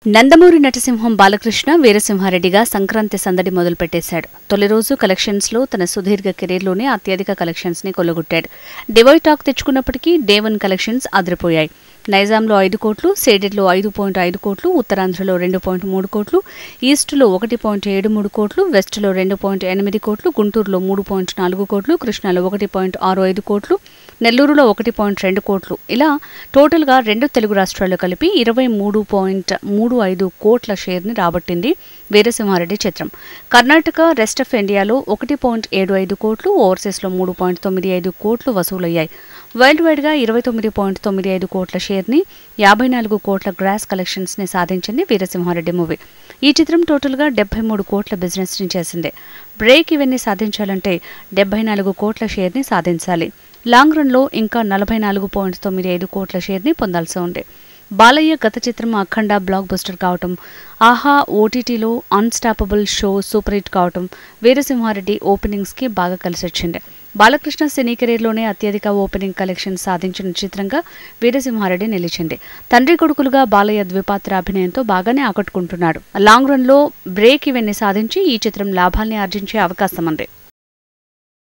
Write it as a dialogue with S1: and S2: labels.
S1: నందమూరి నటసింహం బాలకృష్ణ వీరసింహారెడ్డిగా సంక్రాంతి సందడి మొదలుపెట్టేశాడు తొలి రోజు కలెక్షన్స్ లో తన సుదీర్ఘ కెరీర్లోనే అత్యధిక కలెక్షన్స్ ని కొల్లగొట్టాడు డివై టాక్ తెచ్చుకున్నప్పటికీ డే వన్ కలెక్షన్స్ అదిరిపోయాయి నైజాంలో ఐదు కోట్లు సేడెడ్లో ఐదు పాయింట్ ఐదు కోట్లు ఉత్తరాంధ్రలో రెండు పాయింట్ మూడు కోట్లు ఈస్టులో ఒకటి పాయింట్ ఏడు మూడు కోట్లు వెస్టులో రెండు పాయింట్ ఎనిమిది కోట్లు గుంటూరులో మూడు పాయింట్ నాలుగు కోట్లు కృష్ణాలో ఒకటి పాయింట్ ఆరు ఐదు కోట్లు నెల్లూరులో ఒకటి పాయింట్ రెండు కోట్లు ఇలా టోటల్గా రెండు తెలుగు రాష్ట్రాలు కలిపి ఇరవై మూడు పాయింట్ మూడు ఐదు కోట్ల షేర్ని రాబట్టింది వీరసింహారెడ్డి చిత్రం కర్ణాటక రెస్ట్ ఆఫ్ ఇండియాలో ఒకటి పాయింట్ ఏడు ఐదు కోట్లు ఓవర్సీస్లో మూడు పాయింట్ తొమ్మిది ఐదు కోట్లు వసూలయ్యాయి వరల్డ్ వైడ్గా ఇరవై తొమ్మిది పాయింట్ తొమ్మిది ఐదు కోట్ల షేర్ని యాభై నాలుగు కోట్ల గ్రాస్ కలెక్షన్స్ని సాధించింది వీరసింహారెడ్డి మూవీ ఈ చిత్రం టోటల్గా డెబ్బై మూడు కోట్ల బిజినెస్ని చేసింది బ్రేక్ ఇవన్నీ సాధించాలంటే డెబ్బై నాలుగు కోట్ల షేర్ని సాధించాలి లాంగ్ రన్లో ఇంకా నలభై నాలుగు పాయింట్ తొమ్మిది ఐదు కోట్ల షేర్ని పొందాల్సి ఉంది బాలయ్య గత చిత్రం అఖండ బ్లాక్ బస్టర్ కావటం ఆహా ఓటీటీలో అన్స్టాపబుల్ షో సూపర్ హిట్ కావటం వీరసింహారెడ్డి ఓపెనింగ్స్కి బాగా కలిసొచ్చింది బాలకృష్ణ సినీ కెరీర్లోనే అత్యధిక ఓపెనింగ్ కలెక్షన్ సాధించిన చిత్రంగా వీరసింహారెడ్డి నిలిచింది తండ్రి కొడుకులుగా బాలయ్య ద్విపాత్ర అభినయంతో బాగానే ఆకట్టుకుంటున్నాడు లాంగ్ రన్లో బ్రేక్ ఇవన్నీ సాధించి ఈ చిత్రం లాభాల్ని ఆర్జించే అవకాశం ఉంది